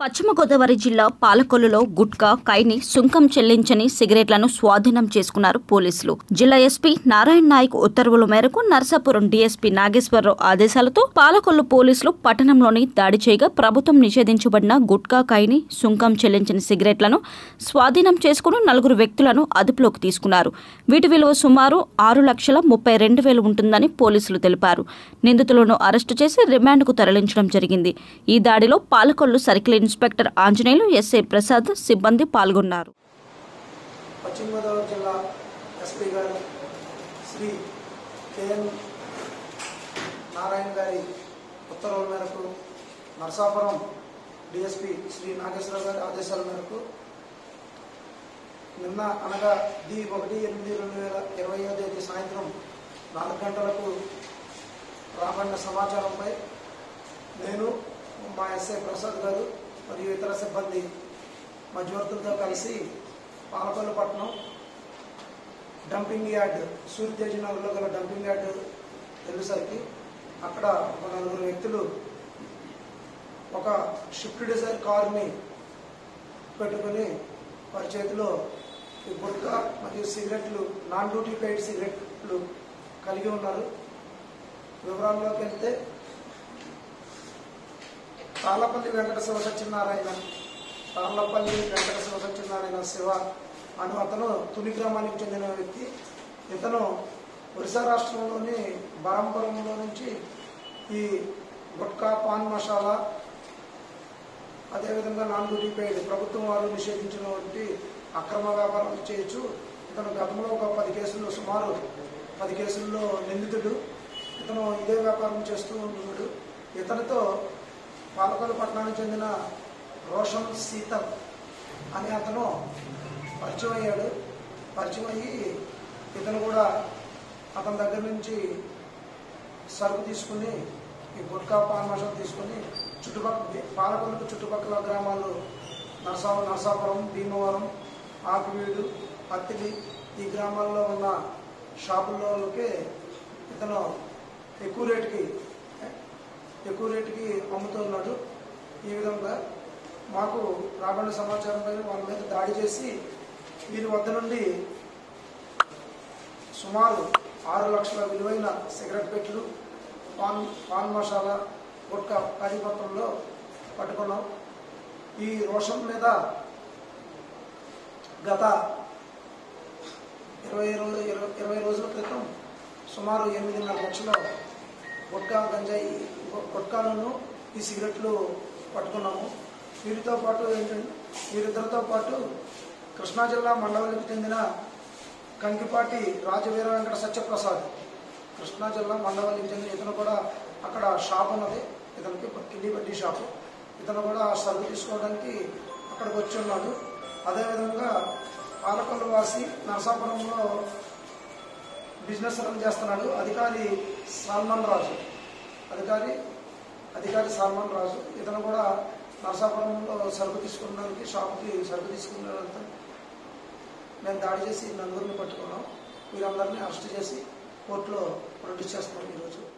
పశ్చిమ గోదావరి జిల్లా పాలకొల్లులో గుట్కా కైని సుంకం చెల్లించని సిగరెట్లను స్వాధీనం చేసుకున్నారు పోలీసులు జిల్లా ఎస్పీ నారాయణ నాయక్ ఉత్తర్వుల మేరకు నర్సాపురం డీఎస్పీ నాగేశ్వరరావు ఆదేశాలతో పాలకొల్లు పోలీసులు పట్టణంలోని దాడి చేయగా ప్రభుత్వం నిషేధించబడిన గుట్కా కైని సుంకం చెల్లించని సిగరెట్లను స్వాధీనం చేసుకుని నలుగురు వ్యక్తులను అదుపులోకి తీసుకున్నారు వీటి విలువ సుమారు ఆరు లక్షల ముప్పై రెండు వేలు ఉంటుందని పోలీసులు తెలిపారు నిందితులను అరెస్టు చేసి రిమాండ్కు తరలించడం జరిగింది ఈ దాడిలో Palakollu circle inspector Anjaneyulu SI Prasad సిబ్బంది పాల్గొన్నారు పశ్చిమ గోదావరి జిల్లా ఎస్పీ గారు శ్రీ కేఎన్ నారాయణ గారి ఉత్తర్వుల మేరకు నరసాపురం డిఎస్పి శ్రీ నాగేశ్వరరావు గారి ఆదేశాల మేరకు నిన్న అనగా ది ఒకటి ఎనిమిది రెండు వేల ఇరవై తేదీ సాయంత్రం నాలుగు గంటలకు రాబడిన సమాచారంపై నేను మా ఎస్ఐ ప్రసాద్ గారు మరియు ఇతర సిబ్బంది మధ్యవర్తులతో కలిసి పాలకొల్లు పట్టణం డంపింగ్ యార్డ్ సూర్యతేజ నగర్లో గల డంపింగ్ యార్డ్ వెళ్ళేసరికి అక్కడ ఒక నలుగురు వ్యక్తులు ఒక షిఫ్ట్ డిజైర్ కారుని పెట్టుకుని వారి చేతిలో ఈ గుట్కా మరియు సిగరెట్లు నాన్ డ్యూటీ పెయిడ్ సిగరెట్లు కలిగి ఉన్నారు వివరాల్లోకి వెళ్తే తాళ్ళపల్లి వెంకట శివ సత్యనారాయణ తాళ్ళపల్లి వెంకట శివ సత్యనారాయణ శివ అను అతను తుని గ్రామానికి చెందిన వ్యక్తి ఇతను ఒరిస్సా రాష్ట్రంలోని బరంపురంలో నుంచి ఈ గుట్కా పాన్ మసాలా అదేవిధంగా నాన్ డ్యూటీ పెయిడ్ ప్రభుత్వం వారు నిషేధించినటువంటి అక్రమ వ్యాపారం చేయొచ్చు ఇతను గతంలో ఒక పది కేసుల్లో సుమారు పది కేసుల్లో నిందితుడు ఇతను ఇదే వ్యాపారం చేస్తూ ఉన్నాడు ఇతనితో పాలకొల్లు పట్టణానికి చెందిన రోషన్ సీతల్ అనే అతను పరిచయం అయ్యాడు పరిచయం అయ్యి ఇతను కూడా అతని దగ్గర నుంచి సరుకు తీసుకుని ఈ గుట్కా పాన్ మసాలా తీసుకుని చుట్టుపక్కల పాలకొల్లుకు చుట్టుపక్కల గ్రామాలు నరసా నరసాపురం భీమవరం ఆకువీడు అత్తిలి ఈ గ్రామాల్లో ఉన్న షాపుల్లోకి ఇతను ఎక్కువ రేటుకి ఎక్కువ రేటుకి అమ్ముతున్నాడు ఈ విధంగా మాకు రాబడిన సమాచారం పైన వాళ్ళ మీద దాడి చేసి వీరి వద్ద నుండి సుమారు ఆరు లక్షల విలువైన సిగరెట్ పెట్లు పాన్ పాన్ మసాలా గుట్కా కాజీపత్రంలో పట్టుకున్నాం ఈ రోషన్ మీద గత ఇరవై రోజు ఇరవై ఇరవై రోజుల క్రితం సుమారు ఎనిమిదిన్నర లక్షల గుట్కా గంజాయి గుట్కాలను ఈ సిగరెట్లు పట్టుకున్నాము వీరితో పాటు ఏంటంటే వీరిద్దరితో పాటు కృష్ణా జిల్లా మండలానికి చెందిన కంకిపాటి రాజవీర వెంకట సత్యప్రసాద్ కృష్ణా జిల్లా మండలానికి చెందిన ఇతను కూడా అక్కడ షాప్ ఉన్నది ఇతనికి కిడ్నీ బడ్డీ షాపు ఇతను కూడా సరుకు తీసుకోవడానికి అక్కడికి వచ్చి ఉన్నాడు అదేవిధంగా పాలకొల్లు వాసి నరసాపురంలో బిజినెస్ రన్ చేస్తున్నాడు అధికారి సల్మాన్ రాజు అధికారి అధికారి సల్మాన్ రాజు ఇతను కూడా నరసాపురంలో సరుకు తీసుకున్నానికి షాప్కి సరుకు తీసుకున్న మేము దాడి చేసి నలుగురిని పట్టుకున్నాం వీరందరినీ అరెస్ట్ చేసి కోర్టులో ప్రొడ్యూస్ చేస్తున్నాం ఈరోజు